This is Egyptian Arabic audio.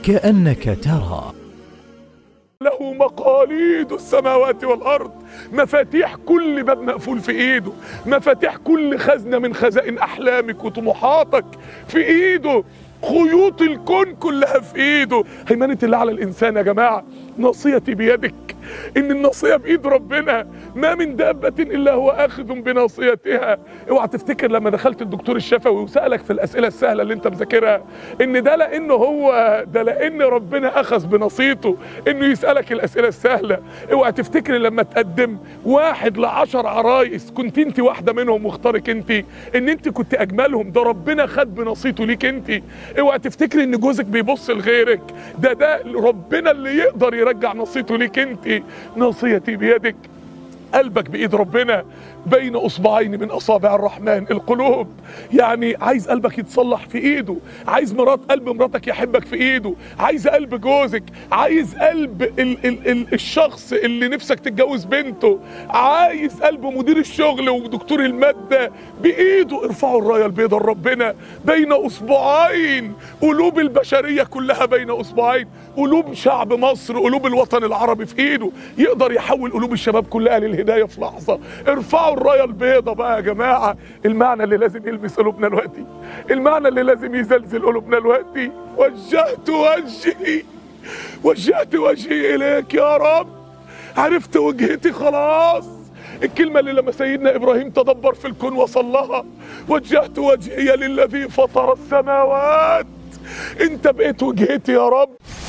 كانك ترى له مقاليد السماوات والارض مفاتيح كل باب مقفول في ايده مفاتيح كل خزنه من خزائن احلامك وطموحاتك في ايده خيوط الكون كلها في ايده هيمنه الله على الانسان يا جماعه ناصيتي بيدك ان الناصيه بايد ربنا ما من دابه الا هو اخذ بناصيتها اوعى تفتكر لما دخلت الدكتور الشفوي وسالك في الاسئله السهله اللي انت مذاكرها ان ده لانه هو ده لان ربنا اخذ بنصيته انه يسالك الاسئله السهله اوعى تفتكر لما تقدم واحد لعشر عرايس كنت انت واحده منهم واختارك انت ان انت كنت اجملهم ده ربنا خد بنصيته ليك انت اوعى تفتكر ان جوزك بيبص لغيرك ده ده ربنا اللي يقدر يرجع نصيته ليك انت ناصيتي بيدك قلبك بايد ربنا بين اصبعين من اصابع الرحمن القلوب يعني عايز قلبك يتصلح في ايده عايز مرات قلب مراتك يحبك في ايده عايز قلب جوزك عايز قلب ال ال ال الشخص اللي نفسك تتجوز بنته عايز قلب مدير الشغل ودكتور الماده بايده ارفعوا الرايه البيضاء لربنا بين اصبعين قلوب البشريه كلها بين اصبعين قلوب شعب مصر قلوب الوطن العربي في ايده يقدر يحول قلوب الشباب كلها للهدايه في لحظه ارفعوا الرايه البيضاء بقى يا جماعه المعنى اللي لازم يلمس قلوبنا دلوقتي المعنى اللي لازم يزلزل قلوبنا دلوقتي وجهت وجهي وجهت وجهي اليك يا رب عرفت وجهتي خلاص الكلمة اللي لما سيدنا إبراهيم تدبر في الكون وصل لها وجهت وجهي للذي فطر السماوات انت بقيت وجهتي يا رب